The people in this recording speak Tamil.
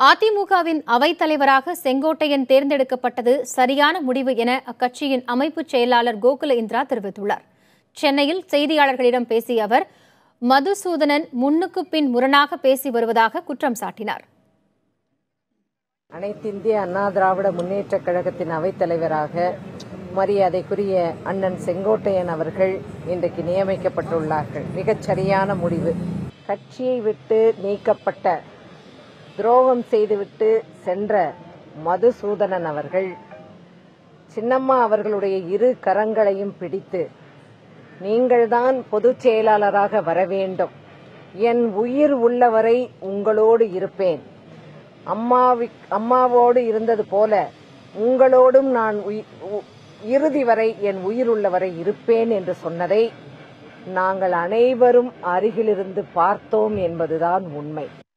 அதிமுகவின் அவைத்தலைவராக செங்கோட்டையன் தேர்ந்தெடுக்கப்பட்டது சரியான முடிவு என அக்கட்சியின் அமைப்புச் செயலாளர் கோகுல இந்திரா தெரிவித்துள்ளார் சென்னையில் செய்தியாளர்களிடம் பேசிய அவர் மதுசூதனன் முன்னுக்கு பின் முரணாக பேசி வருவதாக குற்றம் சாட்டினார் அனைத்திந்திய அண்ணா திராவிட முன்னேற்றக் கழகத்தின் அவைத்தலைவராக மரியாதைக்குரிய அண்ணன் செங்கோட்டையன் அவர்கள் இன்றைக்கு நியமிக்கப்பட்டுள்ளார்கள் மிகச் சரியான முடிவு கட்சியை விட்டு நீக்கப்பட்ட துரோகம் செய்துவிட்டு சென்ற மதுசூதனன் அவர்கள் சின்னம்மா அவர்களுடைய இரு கரங்களையும் பிடித்து நீங்கள்தான் பொதுச் செயலாளராக வர வேண்டும் என் உயிர் உள்ளவரை உங்களோடு இருப்பேன் அம்மாவி அம்மாவோடு இருந்தது போல உங்களோடும் நான் உயி- உ- இறுதி வரை என் உயிர் உள்ளவரை இருப்பேன் என்று சொன்னதை நாங்கள் அனைவரும் அருகிலிருந்து பார்த்தோம் என்பதுதான் உண்மை